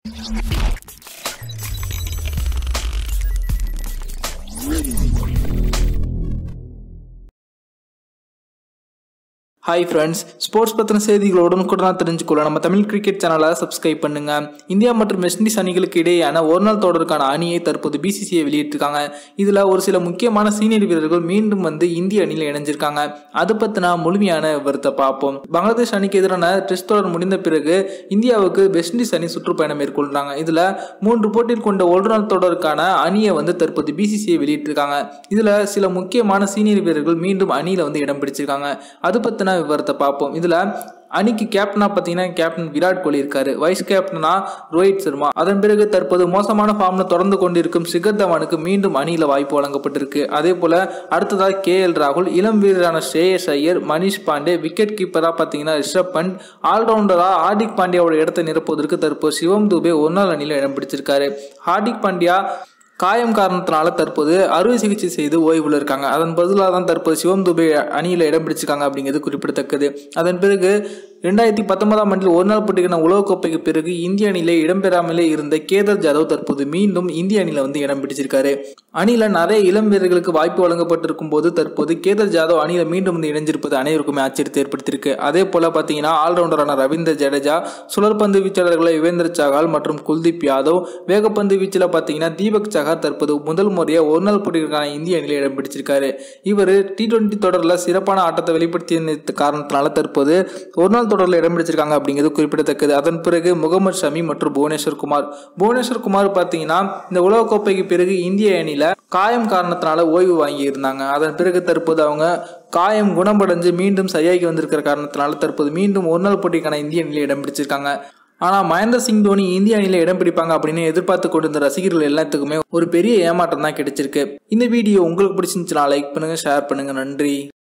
hi friends sports பற்றின செய்திகளை உடனுக்குடனாக தெரிஞ்சுக்கொள்ள நம்ம தமிழ் கிரிக்கெட் சேனலை சப்ஸ்கிரைப் பண்ணுங்க இந்தியா மற்றும் வெஸ்ட் இண்டீஸ் அணிகளுக்கு இடையேயான ஒரு நாள் தொடருக்கான அணியை தற்போது பிசிசிஐ வெளியிட்டிருக்காங்க இதில் ஒரு சில முக்கியமான சீனியர் வீரர்கள் மீண்டும் வந்து இந்திய அணியில் இணைஞ்சிருக்காங்க அது பற்றின முழுமையான விவரத்தை பார்ப்போம் பங்களாதேஷ் அணிக்கு எதிரான டெஸ்ட் தொடர் முடிந்த பிறகு இந்தியாவுக்கு வெஸ்ட் இண்டீஸ் அணி சுற்றுப்பயணம் மேற்கொள்றாங்க இதில் மூன்று போட்டியில் கொண்ட ஒரு நாள் தொடருக்கான அணியை வந்து தற்போது பிசிசிஐ வெளியிட்டிருக்காங்க இதில் சில முக்கியமான சீனியர் வீரர்கள் மீண்டும் அணியில் வந்து இடம் பிடிச்சிருக்காங்க அது பற்றின விவரத்தை பார்ப்போம் இதில் அணிக்கு கேப்டனா பார்த்தீங்கன்னா கேப்டன் விராட் கோலி இருக்காரு வைஸ் கேப்டனா ரோஹித் சர்மா அதன் பிறகு தற்போது மோசமான ஃபார்ம்ல தொடர்ந்து கொண்டிருக்கும் சிகர் தவானுக்கு மீண்டும் அணியில வாய்ப்பு வழங்கப்பட்டிருக்கு அதே போல அடுத்ததாக கே எல் ராகுல் இளம் வீரரான ஸ்ரேயஸ் ஐயர் மணிஷ் பாண்டே விக்கெட் கீப்பரா பார்த்தீங்கன்னா ரிஷப் பண்ட் ஆல்ரவுண்டரா ஹார்திக் பாண்டியாவோட இடத்தை நிரப்புவதற்கு தற்போது சிவம் துபே ஒரு நாள் அணியில் இடம் பிடிச்சிருக்காரு ஹார்திக் பாண்டியா காயம் காரணத்தினால தற்போது அறுவை சிகிச்சை செய்து ஓய்வில் இருக்காங்க அதன் பதிலாக தான் தற்போது சிவம் துபே அணியில் இடம் பிடிச்சிருக்காங்க அப்படிங்கிறது குறிப்பிடத்தக்கது அதன் பிறகு ரெண்டாயிரத்தி பத்தொன்பதாம் ஆண்டில் ஒரு நாள் போட்டிக்கான உலகக்கோப்பைக்கு பிறகு இந்திய அணியிலே இடம்பெறாமலே இருந்த கேதர் ஜாதவ் தற்போது மீண்டும் இந்திய அணியில் வந்து இடம் பிடிச்சிருக்காரு அணியில் நிறைய இளம் வீரர்களுக்கு வாய்ப்பு வழங்கப்பட்டிருக்கும் போது தற்போது கேதர் ஜாதவ் அணியில் மீண்டும் வந்து இணைஞ்சிருப்பது அனைவருக்குமே ஆச்சரியத்தை ஏற்படுத்தியிருக்கு அதே போல பார்த்தீங்கன்னா ஆல்ரவுண்டரான ரவீந்திர ஜடேஜா சுழற்பந்து வீச்சாளர்களை யுவேந்திர சகால் மற்றும் குல்தீப் யாதவ் வேகப்பந்து வீச்சில் பார்த்தீங்கன்னா தீபக் சகார் தற்போது முதல் முறையாக ஒரு நாள் போட்டிகளுக்கான இந்திய அணியில் இடம் பிடிச்சிருக்காரு இவர் டி டுவெண்ட்டி தொடரில் சிறப்பான ஆட்டத்தை வெளிப்படுத்திய காரணத்தினால தற்போது ஒரு நாள் தொடரில் இடம் பிடிச்சிருக்காங்க அப்படிங்கிறது குறிப்பிடத்தக்கது அதன் பிறகு முகமது ஷமி மற்றும் புவனேஸ்வர் குமார் புவனேஸ்வர் குமார் பார்த்தீங்கன்னா இந்த உலகக்கோப்பைக்கு பிறகு இந்திய அணியில் காயம் காரணத்தினால ஓய்வு வாங்கி இருந்தாங்க அதன் பிறகு தற்போது அவங்க காயம் குணமடைஞ்சு மீண்டும் சரியாகி வந்திருக்கிற காரணத்தினால தற்போது மீண்டும் ஒரு நாள் போட்டிக்கான இந்திய அணியில் இடம் பிடிச்சிருக்காங்க ஆனால் மகேந்திர சிங் தோனி இந்திய அணியில் இடம் பிடிப்பாங்க அப்படின்னு எதிர்பார்த்து கொண்டிருந்த ரசிகர்கள் எல்லாத்துக்குமே ஒரு பெரிய ஏமாற்றம் தான் கிடைச்சிருக்கு இந்த வீடியோ உங்களுக்கு பிடிச்சிருந்துச்சுன்னா லைக் பண்ணுங்க ஷேர் பண்ணுங்க நன்றி